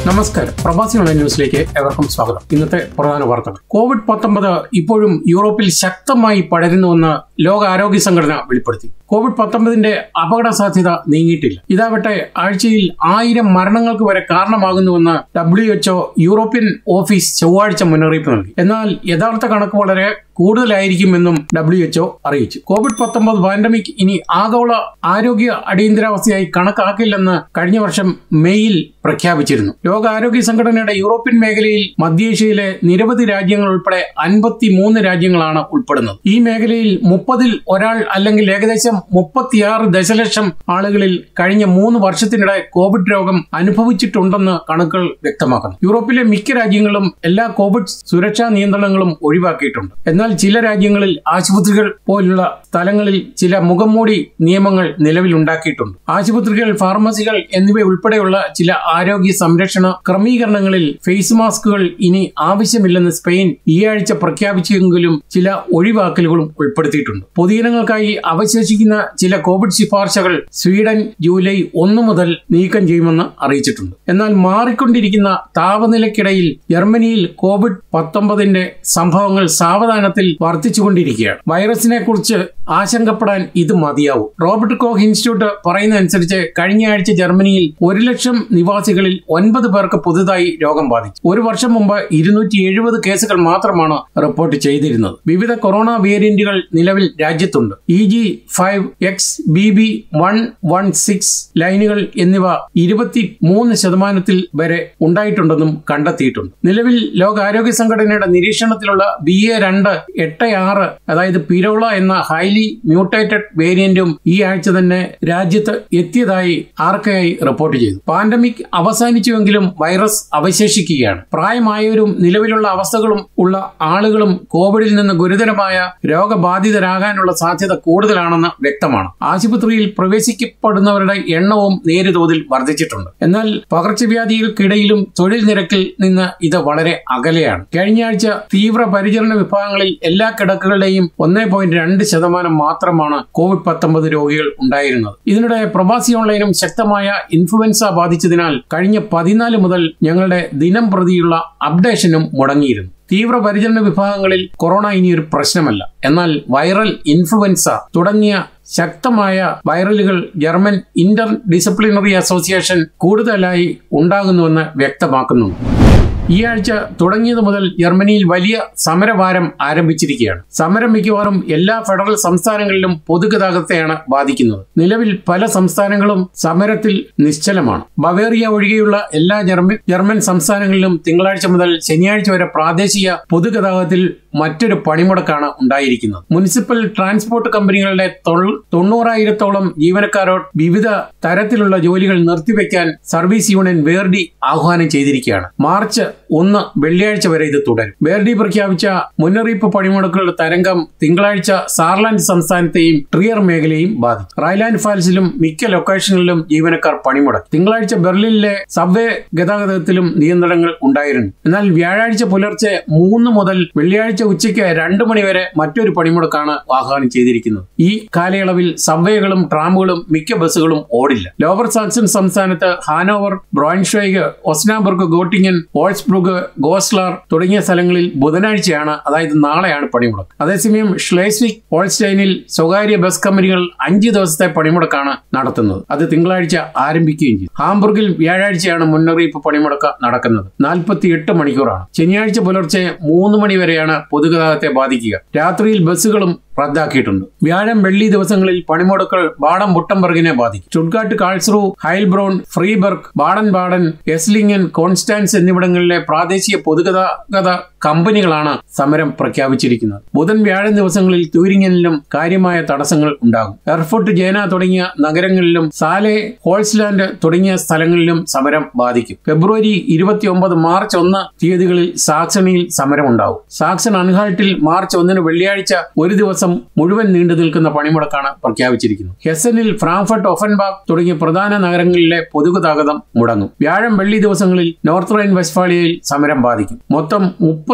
നമസ്കാരം പ്രവാസി ഓൺലൈൻ ന്യൂസിലേക്ക് ഏവർക്കും സ്വാഗതം ഇന്നത്തെ പ്രധാന വാർത്തകൾ കോവിഡ് പത്തൊമ്പത് ഇപ്പോഴും യൂറോപ്പിൽ ശക്തമായി പടരുന്നുവെന്ന് ലോകാരോഗ്യ സംഘടന വെളിപ്പെടുത്തി കോവിഡ് പത്തൊമ്പതിന്റെ അപകട സാധ്യത നീങ്ങിയിട്ടില്ല ഇതാവട്ടെ ആഴ്ചയിൽ ആയിരം മരണങ്ങൾക്ക് വരെ കാരണമാകുന്നുവെന്ന് ഡബ്ല്യു എച്ച്ഒ യൂറോപ്യൻ ഓഫീസ് ചൊവ്വാഴ്ച മുന്നറിയിപ്പ് നൽകി എന്നാൽ യഥാർത്ഥ കണക്ക് വളരെ കൂടുതലായിരിക്കുമെന്നും ഡബ്ല്യു എച്ച്ഒ അറിയിച്ചു കോവിഡ് പത്തൊമ്പത് പാൻഡമിക് ഇനി ആഗോള ആരോഗ്യ അടിയന്തരാവസ്ഥയായി കണക്കാക്കില്ലെന്ന് കഴിഞ്ഞ വർഷം മെയ്യിൽ പ്രഖ്യാപിച്ചിരുന്നു ലോകാരോഗ്യ സംഘടനയുടെ യൂറോപ്യൻ മേഖലയിൽ മധ്യേഷ്യയിലെ നിരവധി രാജ്യങ്ങൾ ഉൾപ്പെടെ അൻപത്തി മൂന്ന് രാജ്യങ്ങളാണ് ഉൾപ്പെടുന്നത് ഈ മേഖലയിൽ മുപ്പതിൽ ഒരാൾ അല്ലെങ്കിൽ ഏകദേശം മുപ്പത്തിയാറ് ദശലക്ഷം ആളുകളിൽ കഴിഞ്ഞ മൂന്ന് വർഷത്തിനിടെ കോവിഡ് രോഗം അനുഭവിച്ചിട്ടുണ്ടെന്ന് കണക്കുകൾ വ്യക്തമാക്കുന്നു യൂറോപ്പിലെ മിക്ക രാജ്യങ്ങളും എല്ലാ കോവിഡ് സുരക്ഷാ നിയന്ത്രണങ്ങളും ഒഴിവാക്കിയിട്ടുണ്ട് എന്നാൽ ചില രാജ്യങ്ങളിൽ ആശുപത്രികൾ പോലുള്ള സ്ഥലങ്ങളിൽ ചില മുഖംമൂടി നിയമങ്ങൾ നിലവിലുണ്ടാക്കിയിട്ടുണ്ട് ആശുപത്രികൾ ഫാർമസികൾ എന്നിവ ഉൾപ്പെടെയുള്ള ചില ആരോഗ്യ സംരക്ഷണ ക്രമീകരണങ്ങളിൽ ഫേസ് മാസ്കുകൾ ഇനി ആവശ്യമില്ലെന്ന് സ്പെയിൻ ഈ ആഴ്ച പ്രഖ്യാപിച്ചെങ്കിലും ചില ഒഴിവാക്കലുകളും ഉൾപ്പെടുത്തിയിട്ടുണ്ട് പൊതുജനങ്ങൾക്കായി അവശേഷിക്കുന്ന ചില കോവിഡ് ശുപാർശകൾ സ്വീഡൻ ജൂലൈ ഒന്ന് മുതൽ നീക്കം ചെയ്യുമെന്ന് അറിയിച്ചിട്ടുണ്ട് എന്നാൽ മാറിക്കൊണ്ടിരിക്കുന്ന താപനിലയ്ക്കിടയിൽ ജർമ്മനിയിൽ കോവിഡ് പത്തൊമ്പതിന്റെ സംഭവങ്ങൾ സാവധാനത്തിൽ വർദ്ധിച്ചുകൊണ്ടിരിക്കുകയാണ് വൈറസിനെ കുറിച്ച് ആശങ്കപ്പെടാൻ ഇത് മതിയാവും റോബർട്ട് കോഹ് ഇൻസ്റ്റിറ്റ്യൂട്ട് പറയുന്നതനുസരിച്ച് കഴിഞ്ഞ ആഴ്ച ജർമ്മനിയിൽ ഒരു ലക്ഷം നിവാസികളിൽ ഒൻപത് പേർക്ക് പുതുതായി രോഗം ബാധിച്ചു ഒരു വർഷം മുമ്പ് ഇരുന്നൂറ്റി എഴുപത് കേസുകൾ മാത്രമാണ് റിപ്പോർട്ട് ചെയ്തിരുന്നത് വിവിധ കൊറോണ വേരിയന്റുകൾ നിലവിൽ രാജ്യത്തുണ്ട് E G five X B B one one six ലൈനുകൾ എന്നിവ ഇരുപത്തി മൂന്ന് ശതമാനത്തിൽ വരെ ഉണ്ടായിട്ടുണ്ടെന്നും കണ്ടെത്തിയിട്ടുണ്ട് നിലവിൽ ലോകാരോഗ്യ സംഘടനയുടെ നിരീക്ഷണത്തിലുള്ള ബി എ രണ്ട് എട്ട് ആറ് അതായത് പിരോള എന്ന ഹൈലി മ്യൂട്ടേറ്റഡ് വേരിയന്റും ഈ ആഴ്ച തന്നെ രാജ്യത്ത് എത്തിയതായി ആർ കെ ഐ റിപ്പോർട്ട് ചെയ്തു പാൻഡമിക് അവസാനിച്ചുവെങ്കിലും വൈറസ് അവശേഷിക്കുകയാണ് പ്രായമായവരും നിലവിലുള്ള അവസ്ഥകളും ഉള്ള ആളുകളും കോവിഡിൽ നിന്ന് ഗുരുതരമായ രോഗബാധിതരാകാനുള്ള സാധ്യത കൂടുതലാണെന്ന് വ്യക്തമാണ് ആശുപത്രിയിൽ പ്രവേശിക്കപ്പെടുന്നവരുടെ എണ്ണവും നേരിയ തോതിൽ വർദ്ധിച്ചിട്ടുണ്ട് എന്നാൽ പകർച്ചവ്യാധികൾക്കിടയിലും തൊഴിൽ നിരക്കിൽ നിന്ന് ഇത് വളരെ അകലെയാണ് കഴിഞ്ഞ ആഴ്ച തീവ്ര പരിചരണ വിഭാഗങ്ങളിൽ എല്ലാ കിടക്കുകളുടെയും ഒന്നേ പോയിന്റ് രണ്ട് ശതമാനം മാത്രമാണ് കോവിഡ് പത്തൊമ്പത് രോഗികൾ ഉണ്ടായിരുന്നത് ഇതിനിടെ പ്രവാസി ഓൺലൈനും ശക്തമായ ഇൻഫ്ലുവൻസ ബാധിച്ചതിനാൽ കഴിഞ്ഞ പതിനാല് മുതൽ ഞങ്ങളുടെ ദിനം പ്രതിയുള്ള അപ്ഡേഷനും മുടങ്ങിയിരുന്നു തീവ്ര പരിചരണ വിഭാഗങ്ങളിൽ കൊറോണ ഇനി ഒരു പ്രശ്നമല്ല എന്നാൽ വൈറൽ ഇൻഫ്ലുവൻസ തുടങ്ങിയ ശക്തമായ വൈറലുകൾ ജർമ്മൻ ഇന്റർ ഡിസിപ്ലിനറി അസോസിയേഷൻ കൂടുതലായി ഉണ്ടാകുന്നുവെന്ന് വ്യക്തമാക്കുന്നുണ്ട് ഈ ആഴ്ച തുടങ്ങിയത് മുതൽ ജർമ്മനിയിൽ വലിയ സമരവാരം ആരംഭിച്ചിരിക്കുകയാണ് സമരം മിക്കവാറും എല്ലാ ഫെഡറൽ സംസ്ഥാനങ്ങളിലും പൊതുഗതാഗതത്തെയാണ് ബാധിക്കുന്നത് നിലവിൽ പല സംസ്ഥാനങ്ങളും സമരത്തിൽ നിശ്ചലമാണ് ബവേറിയ ഒഴികെയുള്ള എല്ലാ ജർമ്മൻ ജർമ്മൻ സംസ്ഥാനങ്ങളിലും തിങ്കളാഴ്ച മുതൽ ശനിയാഴ്ച വരെ പ്രാദേശിക പൊതുഗതാഗതത്തിൽ മറ്റൊരു പണിമുടക്കാണ് ഉണ്ടായിരിക്കുന്നത് മുനിസിപ്പൽ ട്രാൻസ്പോർട്ട് കമ്പനികളുടെ തൊണ്ണൂറായിരത്തോളം ജീവനക്കാരോട് വിവിധ തരത്തിലുള്ള ജോലികൾ നിർത്തിവെക്കാൻ സർവീസ് യൂണിയൻ വേർഡി ആഹ്വാനം ചെയ്തിരിക്കുകയാണ് മാർച്ച് ഒന്ന് വെള്ളിയാഴ്ച വരെ ഇത് തുടരും വേർഡി പ്രഖ്യാപിച്ച മുന്നറിയിപ്പ് പണിമുടക്കുകളുടെ തരംഗം തിങ്കളാഴ്ച സാർലാൻഡ് സംസ്ഥാനത്തെയും ട്രിയർ മേഖലയും ബാധിച്ചു റൈലാൻഡ് ഫാൽസിലും മിക്ക ലൊക്കേഷനുകളിലും ജീവനക്കാർ പണിമുടക്കി തിങ്കളാഴ്ച ബെർലിനിലെ സബ്വേ ഗതാഗതത്തിലും നിയന്ത്രണങ്ങൾ ഉണ്ടായിരുന്നു എന്നാൽ വ്യാഴാഴ്ച പുലർച്ചെ മൂന്ന് മുതൽ വെള്ളിയാഴ്ച ഉച്ചയ്ക്ക് രണ്ട് മണി വരെ മറ്റൊരു പണിമുടക്കാണ് ആഹ്വാനം ചെയ്തിരിക്കുന്നത് ഈ കാലയളവിൽ സബ്വേകളും ട്രാമുകളും മിക്ക ബസ്സുകളും ഓടില്ല ലോവർ സാക്സൺ സംസ്ഥാനത്ത് Hanover Braunschweig Osnabruck Gottingen Wolfsburg Goslar തുടങ്ങിയ സ്ഥലങ്ങളിൽ ബുധനാഴ്ചയാണ് അതായത് നാളെയാണ് പണിമുടക്ക് അതേസമയം ഷ്ലേസ്വിക് ഹോൾസ്റ്റൈനിൽ സ്വകാര്യ ബസ് കമ്പനികൾ അഞ്ച് ദിവസത്തെ പണിമുടക്കാണ് നടത്തുന്നത് അത് തിങ്കളാഴ്ച ആരംഭിക്കുകയും ചെയ്തു ഹാംബുർഗിൽ വ്യാഴാഴ്ചയാണ് മുന്നറിയിപ്പ് പണിമുടക്ക് നടക്കുന്നത് നാൽപ്പത്തി എട്ട് മണിക്കൂറാണ് ശനിയാഴ്ച പുലർച്ചെ മൂന്ന് മണി വരെയാണ് പൊതുഗതാഗതത്തെ ബാധിക്കുക രാത്രിയിൽ ബസ്സുകളും റദ്ദാക്കിയിട്ടുണ്ട് വ്യാഴം വെള്ളി ദിവസങ്ങളിൽ പണിമുടക്കൾ ബാഡം ബുട്ടംബർഗിനെ ബാധിക്കും Stuttgart Karlsruhe Heilbronn Freiburg Baden Baden Esslingen Konstanz എന്നിവിടങ്ങളിലെ പ്രാദേശിക പൊതുഗതാഗത കമ്പനികളാണ് സമരം പ്രഖ്യാപിച്ചിരിക്കുന്നത് ബുധൻ വ്യാഴം ദിവസങ്ങളിൽ ട്യൂരിങ്ങനിലും കാര്യമായ തടസ്സങ്ങൾ ഉണ്ടാകും എർഫുട്ട് ജേന തുടങ്ങിയ നഗരങ്ങളിലും സാലെ ഹോൾസ്ലാൻഡ് തുടങ്ങിയ സ്ഥലങ്ങളിലും സമരം ബാധിക്കും ഫെബ്രുവരി ഇരുപത്തിയൊമ്പത് മാർച്ച് ഒന്ന് തീയതികളിൽ സാക്സണിയിൽ സമരമുണ്ടാവും സാക്സൺ അൺഹാൾട്ടിൽ മാർച്ച് ഒന്നിന് വെള്ളിയാഴ്ച ഒരു ദിവസം മുഴുവൻ നീണ്ടു നിൽക്കുന്ന പണിമുടക്കാണ് പ്രഖ്യാപിച്ചിരിക്കുന്നത് ഹെസനിൽ ഫ്രാങ്ക്ഫർട്ട് ഒഫൻബാഗ് തുടങ്ങിയ പ്രധാന നഗരങ്ങളിലെ പൊതുഗതാഗതം മുടങ്ങും വ്യാഴം വെള്ളി ദിവസങ്ങളിൽ നോർത്ത് റൈൻ വെസ്റ്റ്ഫാളിയയിൽ സമരം ബാധിക്കും മൊത്തം മുപ്പത്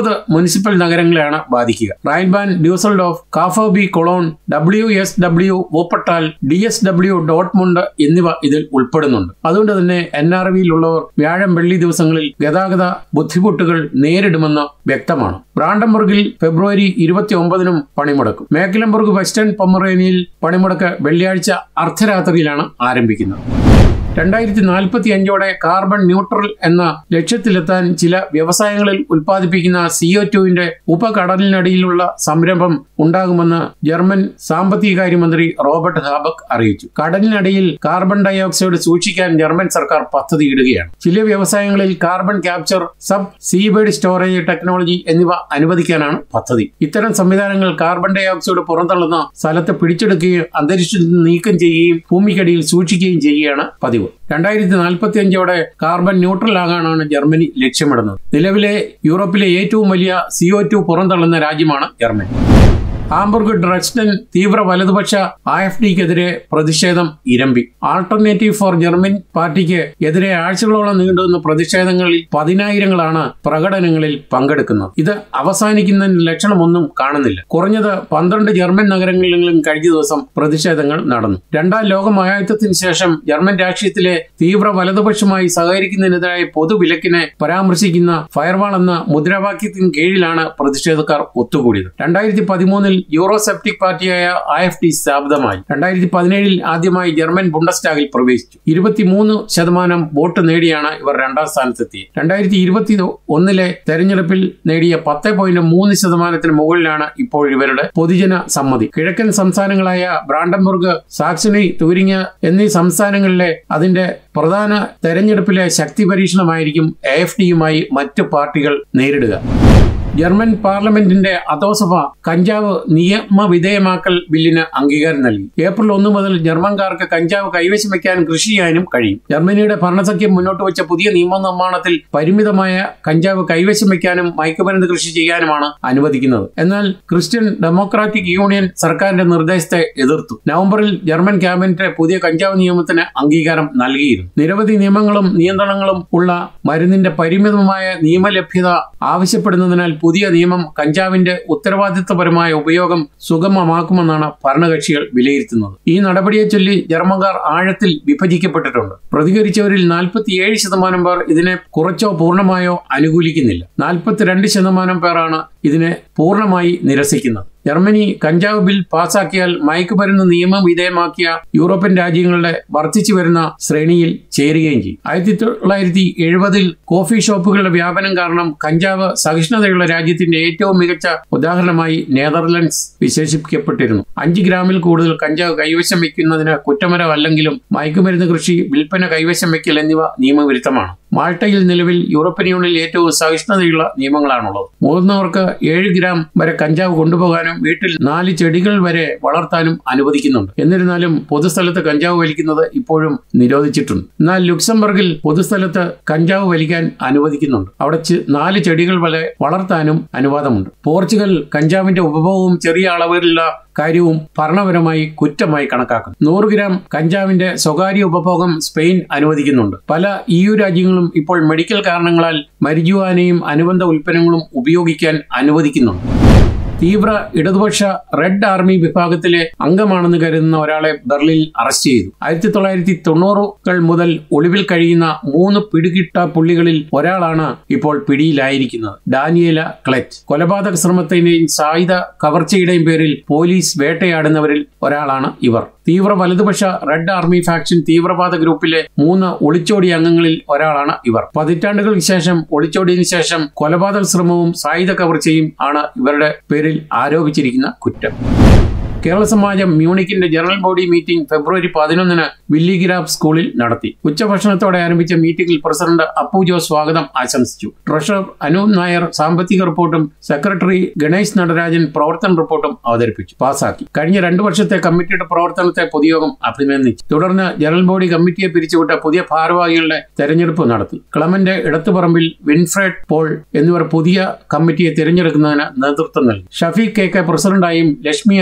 മുപ്പത് മുനിസിപ്പൽ നഗരങ്ങളെയാണ് ബാധിക്കുക റൈൻബാൻ ഡ്യൂസൽഡോഫ് കാഫോബി Cologne W S W Wuppertal D S W Dortmund എന്നിവ ഇതിൽ ഉൾപ്പെടുന്നുണ്ട് അതുകൊണ്ട് തന്നെ എൻ ആർ വിയിലുള്ളവർ വ്യാഴം വെള്ളി ദിവസങ്ങളിൽ ഗതാഗത ബുദ്ധിമുട്ടുകൾ നേരിടുമെന്ന് വ്യക്തമാണ് ബ്രാൻഡംബർഗിൽ ഫെബ്രുവരി ഇരുപത്തി ഒമ്പതിനും പണിമുടക്കും മേക്കലംബർഗ് വെസ്റ്റേൺ പൊമറേനിയയിൽ പണിമുടക്ക് വെള്ളിയാഴ്ച അർദ്ധരാത്രിയിലാണ് ആരംഭിക്കുന്നത് രണ്ടായിരത്തി നാൽപ്പത്തി അഞ്ചോടെ കാർബൺ ന്യൂട്രൽ എന്ന ലക്ഷ്യത്തിലെത്താൻ ചില വ്യവസായങ്ങളിൽ ഉൽപ്പാദിപ്പിക്കുന്ന സിഒ ടുവിന്റെ ഉപകടലിനടിയിലുള്ള സംരംഭം ഉണ്ടാകുമെന്ന് ജർമ്മൻ സാമ്പത്തികകാര്യമന്ത്രി റോബർട്ട് ഹാബക് അറിയിച്ചു കടലിനടിയിൽ കാർബൺ ഡയോക്സൈഡ് സൂക്ഷിക്കാൻ ജർമ്മൻ സർക്കാർ പദ്ധതിയിടുകയാണ് ചില വ്യവസായങ്ങളിൽ carbon capture sub seabed storage technology എന്നിവ അനുവദിക്കാനാണ് പദ്ധതി ഇത്തരം സംവിധാനങ്ങൾ കാർബൺ ഡയോക്സൈഡ് പുറന്തള്ളുന്ന സ്ഥലത്ത് പിടിച്ചെടുക്കുകയും അന്തരീക്ഷത്തിൽ നിന്ന് നീക്കം ചെയ്യുകയും ഭൂമിക്കടിയിൽ സൂക്ഷിക്കുകയും ചെയ്യുകയാണ് പതിവ് രണ്ടായിരത്തി നാൽപ്പത്തി അഞ്ചോടെ കാർബൺ ന്യൂട്രൽ ആകാനാണ് ജർമ്മനി ലക്ഷ്യമിടുന്നത് നിലവിലെ യൂറോപ്പിലെ ഏറ്റവും വലിയ സിഒ ടു പുറന്തള്ളുന്ന രാജ്യമാണ് ജർമ്മനി ഹാംബുർഗ് ഡ്രക്സ്റ്റൻ തീവ്ര വലതുപക്ഷ ആ എഫ് ഡിക്കെതിരെ പ്രതിഷേധം ഇരമ്പി ആൾട്ടർനേറ്റീവ് ഫോർ ജർമ്മൻ പാർട്ടിക്ക് എതിരെ ആഴ്ചകളോളം നീണ്ടുനിന്ന പ്രതിഷേധങ്ങളിൽ പതിനായിരങ്ങളാണ് പ്രകടനങ്ങളിൽ പങ്കെടുക്കുന്നത് ഇത് അവസാനിക്കുന്നതിന് ലക്ഷണമൊന്നും കാണുന്നില്ല കുറഞ്ഞത് പന്ത്രണ്ട് ജർമ്മൻ നഗരങ്ങളിലെങ്കിലും കഴിഞ്ഞ ദിവസം പ്രതിഷേധങ്ങൾ നടന്നു രണ്ടാം ലോക മഹായുദ്ധത്തിന് ശേഷം ജർമ്മൻ രാഷ്ട്രീയത്തിലെ തീവ്ര വലതുപക്ഷമായി സഹകരിക്കുന്നതിനെതിരായ പൊതുവിലക്കിനെ പരാമർശിക്കുന്ന ഫയർവാൾ എന്ന മുദ്രാവാക്യത്തിന് കീഴിലാണ് പ്രതിഷേധക്കാർ ഒത്തുകൂടിയത് രണ്ടായിരത്തി പതിമൂന്നിൽ യൂറോസെപ്റ്റിക് പാർട്ടിയായ ഐ എഫ് ഡി സ്ഥാപിതമായി രണ്ടായിരത്തി പതിനേഴിൽ ആദ്യമായി ജർമ്മൻ ബുണ്ടസ്റ്റാഗിൽ പ്രവേശിച്ചു ഇരുപത്തിമൂന്ന് ശതമാനം വോട്ട് നേടിയാണ് ഇവർ രണ്ടാം സ്ഥാനത്തെത്തിയത് രണ്ടായിരത്തി ഇരുപത്തി ഒന്നിലെ തെരഞ്ഞെടുപ്പിൽ നേടിയ പത്ത് പോയിന്റ് മൂന്ന് ശതമാനത്തിന് മുകളിലാണ് ഇപ്പോൾ ഇവരുടെ പൊതുജന സമ്മതി കിഴക്കൻ സംസ്ഥാനങ്ങളായ ബ്രാൻഡംബുർഗ് സാക്സണി തൂരിങ്ങ എന്നീ സംസ്ഥാനങ്ങളിലെ അതിന്റെ പ്രധാന തെരഞ്ഞെടുപ്പിലെ ശക്തി പരീക്ഷണമായിരിക്കും എ എഫ് ഡിയുമായി മറ്റു പാർട്ടികൾ നേരിടുക ജർമ്മൻ പാർലമെന്റിന്റെ അധോസഭ കഞ്ചാവ് നിയമവിധേയമാക്കൽ ബില്ലിന് അംഗീകാരം നൽകി ഏപ്രിൽ ഒന്ന് മുതൽ ജർമ്മൻകാർക്ക് കഞ്ചാവ് കൈവശം വയ്ക്കാനും കൃഷി ചെയ്യാനും കഴിയും ജർമ്മനിയുടെ ഭരണസഖ്യം മുന്നോട്ട് വെച്ച പുതിയ നിയമനിർമ്മാണത്തിൽ പരിമിതമായ കഞ്ചാവ് കൈവശം വയ്ക്കാനും മയക്കുമരുന്ന് കൃഷി ചെയ്യാനുമാണ് അനുവദിക്കുന്നത് എന്നാൽ ക്രിസ്ത്യൻ ഡെമോക്രാറ്റിക് യൂണിയൻ സർക്കാരിന്റെ നിർദ്ദേശത്തെ എതിർത്തു നവംബറിൽ ജർമ്മൻ ക്യാബിനറ്റ് പുതിയ കഞ്ചാവ് നിയമത്തിന് അംഗീകാരം നൽകിയിരുന്നു നിരവധി നിയമങ്ങളും നിയന്ത്രണങ്ങളും ഉള്ള മരുന്നിന്റെ പരിമിതമായ നിയമലഭ്യത ആവശ്യപ്പെടുന്നതിനാൽ പുതിയ നിയമം കഞ്ചാവിന്റെ ഉത്തരവാദിത്വപരമായ ഉപയോഗം സുഗമമാക്കുമെന്നാണ് ഭരണകക്ഷികൾ വിലയിരുത്തുന്നത് ഈ നടപടിയെ ചൊല്ലി ജർമ്മൻകാർ ആഴത്തിൽ വിഭജിക്കപ്പെട്ടിട്ടുണ്ട് പ്രതികരിച്ചവരിൽ നാൽപ്പത്തിയേഴ് ശതമാനം പേർ ഇതിനെ കുറച്ചോ പൂർണ്ണമായോ അനുകൂലിക്കുന്നില്ല നാൽപ്പത്തിരണ്ട് ശതമാനം പേരാണ് ഇതിനെ പൂർണ്ണമായി നിരസിക്കുന്നത് ജർമ്മനി കഞ്ചാവ് ബിൽ പാസാക്കിയാൽ മയക്കുമരുന്ന് നിയമം വിധേയമാക്കിയ യൂറോപ്യൻ രാജ്യങ്ങളുടെ വർദ്ധിച്ചു വരുന്ന ശ്രേണിയിൽ ചേരുകയും ചെയ്യും ആയിരത്തി തൊള്ളായിരത്തി എഴുപതിൽ കോഫി ഷോപ്പുകളുടെ വ്യാപനം കാരണം കഞ്ചാവ് സഹിഷ്ണുതയുള്ള രാജ്യത്തിന്റെ ഏറ്റവും മികച്ച ഉദാഹരണമായി നെതർലൻഡ്സ് വിശേഷിപ്പിക്കപ്പെട്ടിരുന്നു അഞ്ച് ഗ്രാമിൽ കൂടുതൽ കഞ്ചാവ് കൈവശം വയ്ക്കുന്നതിന് കുറ്റമരമല്ലെങ്കിലും മയക്കുമരുന്ന് കൃഷി വിൽപ്പന കൈവശം വയ്ക്കൽ എന്നിവ നിയമവിരുദ്ധമാണ് മാൾട്ടയിൽ നിലവിൽ യൂറോപ്യൻ യൂണിയനിൽ ഏറ്റവും സഹിഷ്ണുതയുള്ള നിയമങ്ങളാണുള്ളത് മുതിർന്നവർക്ക് ഏഴ് ഗ്രാം വരെ കഞ്ചാവ് കൊണ്ടുപോകാനും വീട്ടിൽ നാല് ചെടികൾ വരെ വളർത്താനും അനുവദിക്കുന്നുണ്ട് എന്നിരുന്നാലും പൊതുസ്ഥലത്ത് കഞ്ചാവ് വലിക്കുന്നത് ഇപ്പോഴും നിരോധിച്ചിട്ടുണ്ട് എന്നാൽ ലുക്സംബർഗിൽ പൊതുസ്ഥലത്ത് കഞ്ചാവ് വലിക്കാൻ അനുവദിക്കുന്നുണ്ട് അവിടെ ചെ- നാല് ചെടികൾ വരെ വളർത്താനും അനുവാദമുണ്ട് പോർച്ചുഗൽ കഞ്ചാവിന്റെ ഉപഭോഗവും ചെറിയ അളവിലുള്ള കാര്യവും ഭരണപരമായി കുറ്റമായി കണക്കാക്കുന്നു നൂറ് ഗ്രാം കഞ്ചാവിന്റെ സ്വകാര്യ ഉപഭോഗം സ്പെയിൻ അനുവദിക്കുന്നുണ്ട് പല ഇ യു രാജ്യങ്ങളും ഇപ്പോൾ മെഡിക്കൽ കാരണങ്ങളാൽ മരിജുവാനയും അനുബന്ധ ഉൽപ്പന്നങ്ങളും ഉപയോഗിക്കാൻ അനുവദിക്കുന്നുണ്ട് തീവ്ര ഇടതുപക്ഷ റെഡ് ആർമി വിഭാഗത്തിലെ അംഗമാണെന്ന് കരുതുന്ന ഒരാളെ ബെർലിനിൽ അറസ്റ്റ് ചെയ്തു ആയിരത്തി തൊള്ളായിരത്തി തൊണ്ണൂറുകൾ മുതൽ ഒളിവിൽ കഴിയുന്ന മൂന്ന് പിടികിട്ട പുള്ളികളിൽ ഒരാളാണ് ഇപ്പോൾ പിടിയിലായിരിക്കുന്നത് ഡാനിയേല ക്ലെറ്റ് കൊലപാതക ശ്രമത്തിന്റെയും സായുധ കവർച്ചയുടെയും പേരിൽ പോലീസ് വേട്ടയാടുന്നവരിൽ ഒരാളാണ് ഇവർ തീവ്ര വലതുപക്ഷ റെഡ് ആർമി ഫാക്ഷൻ തീവ്രവാദ ഗ്രൂപ്പിലെ മൂന്ന് ഒളിച്ചോടി അംഗങ്ങളിൽ ഒരാളാണ് ഇവർ പതിറ്റാണ്ടുകൾക്ക് ശേഷം ഒളിച്ചോടിയതിനു ശേഷം കൊലപാതക ശ്രമവും സായുധ കവർച്ചയും ആണ് ഇവരുടെ പേരിൽ ആരോപിച്ചിരിക്കുന്ന കുറ്റം കേരള സമാജം മ്യൂണിക്കിന്റെ ജനറൽ ബോഡി മീറ്റിംഗ് ഫെബ്രുവരി പതിനൊന്നിന് വില്ലിഗ്രാഫ് സ്കൂളിൽ നടത്തി ഉച്ചഭക്ഷണത്തോടെ ആരംഭിച്ച മീറ്റിംഗിൽ പ്രസിഡന്റ് അപ്പു ജോസ് സ്വാഗതം ആശംസിച്ചു ട്രഷറർ അനൂപ് നായർ സാമ്പത്തിക റിപ്പോർട്ടും സെക്രട്ടറി ഗണേശ് നടരാജൻ പ്രവർത്തന റിപ്പോർട്ടും അവതരിപ്പിച്ചു പാസാക്കി കഴിഞ്ഞ രണ്ടു വർഷത്തെ കമ്മിറ്റിയുടെ പ്രവർത്തനത്തെ പൊതുയോഗം അഭിനന്ദിച്ചു തുടർന്ന് ജനറൽ ബോഡി കമ്മിറ്റിയെ പിരിച്ചുവിട്ട പുതിയ ഭാരവാഹികളുടെ തെരഞ്ഞെടുപ്പ് നടത്തി ക്ലമന്റ് ഇടത്തുപറമ്പിൽ വിൻഫ്രഡ് പോൾ എന്നിവർ പുതിയ കമ്മിറ്റിയെ തിരഞ്ഞെടുക്കുന്നതിന് നേതൃത്വം നൽകി ഷഫീഖ് കെ കെ പ്രസിഡന്റായും ലക്ഷ്മി ആനന്ദ് വൈസ്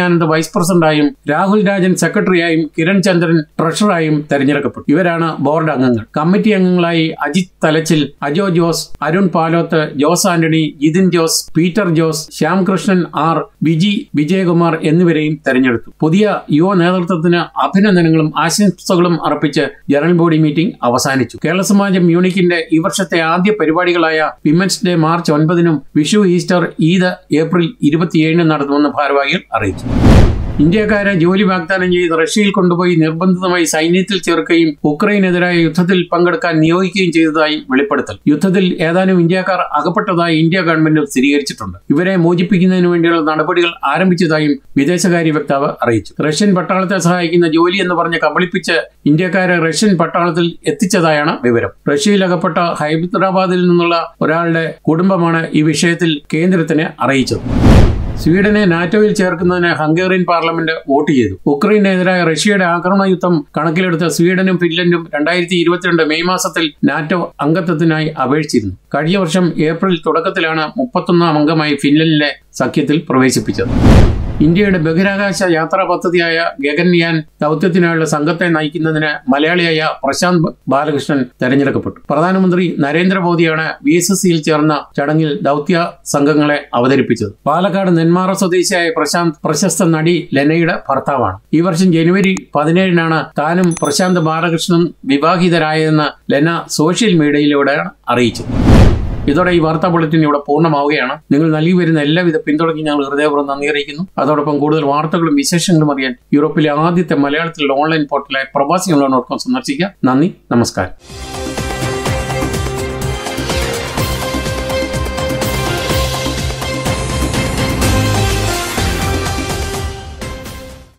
വൈസ് പ്രസിഡന്റായും രാഹുൽ രാജൻ സെക്രട്ടറിയായും കിരൺ ചന്ദ്രൻ ട്രഷററായും തെരഞ്ഞെടുക്കപ്പെട്ടു ഇവരാണ് ബോർഡ് അംഗങ്ങൾ കമ്മിറ്റി അംഗങ്ങളായി അജിത് തലച്ചിൽ അജോ ജോസ് അരുൺ പാലോത്ത് ജോസ് ആന്റണി ജിതിൻ ജോസ് പീറ്റർ ജോസ് ശ്യാംകൃഷ്ണൻ ആർ വിജി വിജയകുമാർ എന്നിവരെയും തെരഞ്ഞെടുത്തു പുതിയ യുവ നേതൃത്വത്തിന് അഭിനന്ദനങ്ങളും ആശംസകളും അർപ്പിച്ച് ജനറൽ ബോഡി മീറ്റിംഗ് അവസാനിച്ചു കേരള സമാജം മ്യൂണിക്കിന്റെ ഈ വർഷത്തെ ആദ്യ പരിപാടികളായ വിമൻസ് ഡേ മാർച്ച് ഒൻപതിനും വിഷു ഈസ്റ്റർ ഈദ് ഏപ്രിൽ ഇരുപത്തിയേഴിനും നടത്തുമെന്ന് ഭാരവാഹികൾ അറിയിച്ചു ഇന്ത്യക്കാരെ ജോലി വാഗ്ദാനം ചെയ്ത് റഷ്യയിൽ കൊണ്ടുപോയി നിർബന്ധിതമായി സൈന്യത്തിൽ ചേർക്കുകയും ഉക്രൈനെതിരായ യുദ്ധത്തിൽ പങ്കെടുക്കാൻ നിയോഗിക്കുകയും ചെയ്തതായി വെളിപ്പെടുത്തൽ യുദ്ധത്തിൽ ഏതാനും ഇന്ത്യക്കാർ അകപ്പെട്ടതായി ഇന്ത്യ ഗവൺമെന്റ് സ്ഥിരീകരിച്ചിട്ടുണ്ട് ഇവരെ മോചിപ്പിക്കുന്നതിന് വേണ്ടിയുള്ള നടപടികൾ ആരംഭിച്ചതായും വിദേശകാര്യ വക്താവ് അറിയിച്ചു റഷ്യൻ പട്ടാളത്തെ സഹായിക്കുന്ന ജോലി എന്ന് പറഞ്ഞ് കബളിപ്പിച്ച് ഇന്ത്യക്കാരെ റഷ്യൻ പട്ടാളത്തിൽ എത്തിച്ചതായാണ് വിവരം റഷ്യയിൽ അകപ്പെട്ട ഹൈദരാബാദിൽ നിന്നുള്ള ഒരാളുടെ കുടുംബമാണ് ഈ വിഷയത്തിൽ കേന്ദ്രത്തിന് അറിയിച്ചത് സ്വീഡനെ നാറ്റോയിൽ ചേർക്കുന്നതിന് ഹംഗേറിയൻ പാർലമെന്റ് വോട്ട് ചെയ്തു ഉക്രൈനെതിരായ റഷ്യയുടെ ആക്രമണ യുദ്ധം കണക്കിലെടുത്ത സ്വീഡനും ഫിൻലൻഡും രണ്ടായിരത്തി ഇരുപത്തിരണ്ട് മെയ് മാസത്തിൽ നാറ്റോ അംഗത്വത്തിനായി അപേക്ഷിച്ചിരുന്നു കഴിഞ്ഞ വർഷം ഏപ്രിൽ തുടക്കത്തിലാണ് മുപ്പത്തൊന്നാം അംഗമായി ഫിൻലൻഡിനെ സഖ്യത്തിൽ പ്രവേശിപ്പിച്ചത് ഇന്ത്യയുടെ ബഹിരാകാശ യാത്രാ പദ്ധതിയായ ഗഗൻയാൻ ദൗത്യത്തിനായുള്ള സംഘത്തെ നയിക്കുന്നതിന് മലയാളിയായ പ്രശാന്ത് ബാലകൃഷ്ണൻ തെരഞ്ഞെടുക്കപ്പെട്ടു പ്രധാനമന്ത്രി നരേന്ദ്രമോദിയാണ് വി എസ് എസ് സിയിൽ ചേർന്ന ചടങ്ങിൽ ദൗത്യ സംഘങ്ങളെ അവതരിപ്പിച്ചത് പാലക്കാട് നെന്മാറ സ്വദേശിയായ പ്രശാന്ത് പ്രശസ്ത നടി ലെനയുടെ ഭർത്താവാണ് ഈ വർഷം ജനുവരി പതിനേഴിനാണ് താനും പ്രശാന്ത് ബാലകൃഷ്ണൻ വിവാഹിതരായതെന്ന് ലെന സോഷ്യൽ മീഡിയയിലൂടെയാണ് അറിയിച്ചത് ഇതോടെ ഈ വാർത്താ ബുള്ളറ്റിൻ ഇവിടെ പൂർണ്ണമാവുകയാണ് നിങ്ങൾ നൽകി വരുന്ന എല്ലാവിധ പിന്തുണയ്ക്കും ഞങ്ങൾ ഹൃദയപൂർവ്വം നന്ദി അറിയിക്കുന്നു അതോടൊപ്പം കൂടുതൽ വാർത്തകളും വിശേഷങ്ങളും അറിയാൻ യൂറോപ്പിലെ ആദ്യത്തെ മലയാളത്തിലുള്ള ഓൺലൈൻ പോർട്ടലായ പ്രവാസികളോടൊപ്പം സന്ദർശിക്കുക നന്ദി നമസ്കാരം